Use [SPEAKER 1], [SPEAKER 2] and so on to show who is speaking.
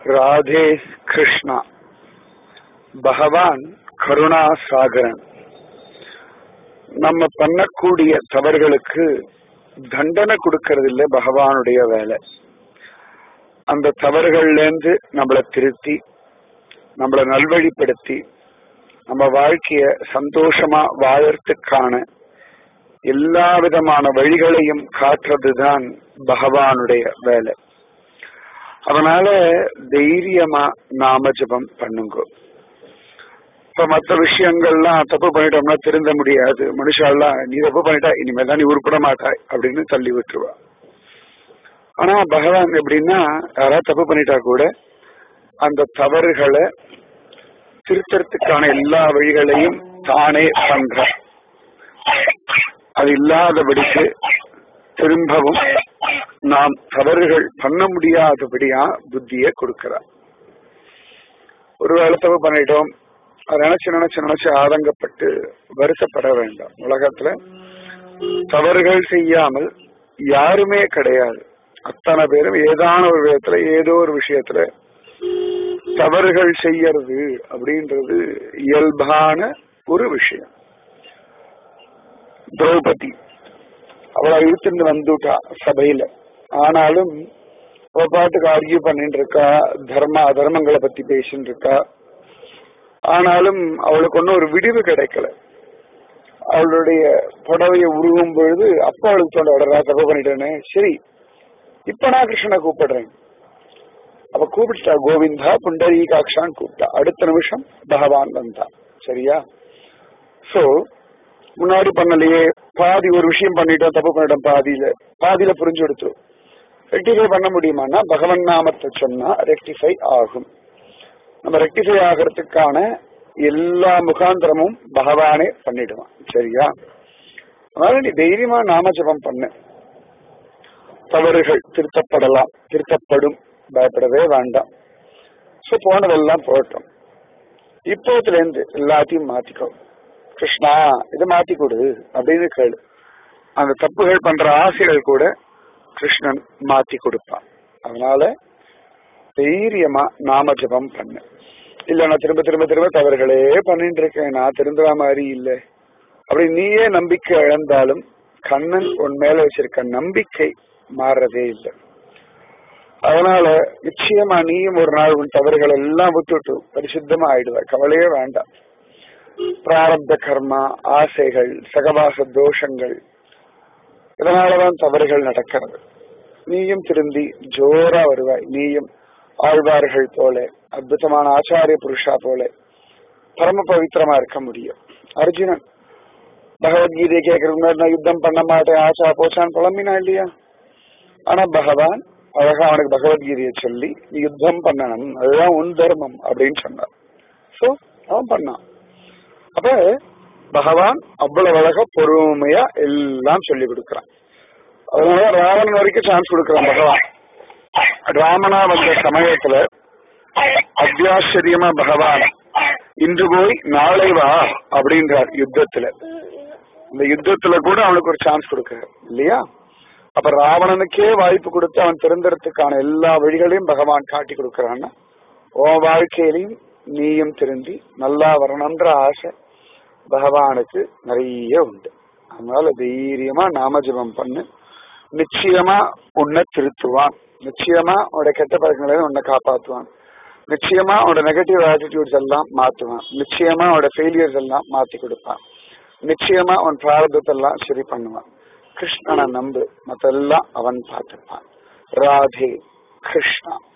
[SPEAKER 1] ராதே கிருஷ்ணா பகவான் கருணா சாகரன் நம்ம பண்ணக்கூடிய தவறுகளுக்கு தண்டனை கொடுக்கறது இல்ல பகவானுடைய வேலை அந்த தவறுகள்ல இருந்து நம்மளை திருத்தி நம்மளை நல்வழிப்படுத்தி நம்ம வாழ்க்கைய சந்தோஷமா வாழறதுக்கான எல்லா விதமான வழிகளையும் காட்டுறதுதான் பகவானுடைய வேலை அதனால தைரியமா நாம ஜபம் பண்ணுங்க இப்ப மற்ற விஷயங்கள்லாம் தப்பு பண்ணிட்டோம்னா திருந்த முடியாது மனுஷாலாம் நீ தப்பு பண்ணிட்டா இனிமேல் தான் நீ உருப்பிட மாட்டாய் அப்படின்னு தள்ளி விட்டுருவா ஆனா பகவான் எப்படின்னா யாராவது தப்பு பண்ணிட்டா கூட அந்த தவறுகளை திருத்தறதுக்கான எல்லா வழிகளையும் தானே பண்ற அது இல்லாதபடிக்கு திரும்பவும் நாம் தவறுகள் பண்ண முடியாதபடியா புத்திய கொடுக்கிறார் ஒருவேளை தப்பு பண்ணிட்டோம் அதை நினைச்சு நினைச்சு நினைச்சு ஆதங்கப்பட்டு வருத்தப்பட வேண்டாம் உலகத்துல தவறுகள் செய்யாமல் யாருமே கிடையாது அத்தனை பேரும் ஏதான ஒரு விதத்துல ஏதோ ஒரு விஷயத்துல தவறுகள் செய்யறது அப்படின்றது இயல்பான ஒரு விஷயம் திரௌபதி அவளை இழுத்துட்டு வந்துட்டா சபையில ஆனாலும் அவ பாட்டுக்கு ஆர்கியூ பண்ணிட்டு இருக்கா தர்ம அதர்மங்களை பத்தி பேசிட்டு இருக்கா ஆனாலும் அவளுக்கு ஒன்னும் ஒரு விடிவு கிடைக்கல அவளுடைய புடவைய உருகும் பொழுது அப்ப அவளுக்கு தோண்ட உடனே தப்பு பண்ணிட்டேன்னு சரி இப்ப நான் கிருஷ்ணனை கூப்பிடுறேன் அவ கூப்பிட்டா கோவிந்தா புண்டரீகாட்சான்னு கூப்பிட்டா அடுத்த நிமிஷம் பகவான் வந்தா சரியா சோ முன்னாடி பண்ணலையே பாதி ஒரு விஷயம் பண்ணிட்டோம் தப்பு பண்ணிட்டோம் பாதியில பாதியில புரிஞ்சு கொடுத்து ரெக்டிஃபை பண்ண முடியுமானா பகவன் நாமத்தை சொன்னா ரெக்டிஃபை ஆகும் நம்ம ரெக்டிஃபை ஆகிறதுக்கான எல்லா முகாந்திரமும் பகவானே பண்ணிடுவான் சரியா அதனால நீ தைரியமா நாம ஜபம் பண்ணு தவறுகள் திருத்தப்படலாம் திருத்தப்படும் பயப்படவே வேண்டாம் சோ போனதெல்லாம் போட்டோம் இப்போத்துல இருந்து எல்லாத்தையும் மாத்திக்கோ கிருஷ்ணா இதை மாத்தி கொடு அப்படின்னு கேளு அந்த தப்புகள் பண்ற ஆசைகள் கூட கிருஷ்ணன் மாத்தி கொடுப்பான் அதனால தைரியமா நாம ஜபம் பண்ணு இல்ல நான் திரும்ப திரும்ப திரும்ப தவறுகளே பண்ணிட்டு இருக்கேன் நான் திருந்துற மாதிரி இல்ல அப்படி நீயே நம்பிக்கை இழந்தாலும் கண்ணன் உன் மேல வச்சிருக்க நம்பிக்கை மாறதே இல்லை அதனால நிச்சயமா நீயும் ஒரு நாள் உன் தவறுகள் எல்லாம் விட்டுட்டு பரிசுத்தமா ஆயிடுவ கவலையே வேண்டாம் பிராரப்த கர்மா ஆசைகள் சகவாச தோஷங்கள் இதனாலதான் தவறுகள் நடக்கிறது நீயும் திருந்தி ஜோரா வருவாய் நீயும் ஆழ்வார்கள் போல அற்புதமான ஆச்சாரிய புருஷா போல பரம பவித்திரமா இருக்க முடியும் அர்ஜுனன் பகவத்கீதையை கேட்கறதுக்கு நான் யுத்தம் பண்ண மாட்டேன் ஆச்சா போச்சான்னு புலம்பினா இல்லையா ஆனா பகவான் அழகா அவனுக்கு பகவத்கீதையை சொல்லி நீ யுத்தம் பண்ணணும் அதுதான் உன் தர்மம் அப்படின்னு சொன்னார் சோ அவன் பண்ணான் அப்ப பகவான் அவ்வளவு அழகா பொறுமையா எல்லாம் சொல்லி கொடுக்கிறான் அதனால ராவணன் வரைக்கும் சான்ஸ் கொடுக்கிறான் பகவான் ராமனா வந்த சமயத்துல அத்தியாச்சரியமா பகவான் இன்று போய் நாளை வா அப்படின்றார் யுத்தத்துல இந்த யுத்தத்துல கூட அவனுக்கு ஒரு சான்ஸ் கொடுக்கிறார் இல்லையா அப்ப ராவணனுக்கே வாய்ப்பு கொடுத்து அவன் திறந்தறதுக்கான எல்லா வழிகளையும் பகவான் காட்டி கொடுக்கறான்னா உன் வாழ்க்கையிலையும் நீயும் திருந்தி நல்லா வரணும்ன்ற ஆசை பகவானுக்கு நிறைய உண்டு அதனால தைரியமா நாமஜபம் பண்ணு நிச்சயமா உன்னை திருத்துவான் நிச்சயமா உன்னோட கெட்ட பழக்கங்களை உன்னை காப்பாத்துவான் நிச்சயமா உன்னோட நெகட்டிவ் ஆட்டிடியூட்ஸ் எல்லாம் மாத்துவான் நிச்சயமா உன்னோட ஃபெயிலியர்ஸ் எல்லாம் மாத்தி கொடுப்பான் நிச்சயமா உன் பிராரதத்தை எல்லாம் சரி பண்ணுவான் கிருஷ்ணனை நம்பு மத்தெல்லாம் அவன் பார்த்துப்பான் ராதே கிருஷ்ணா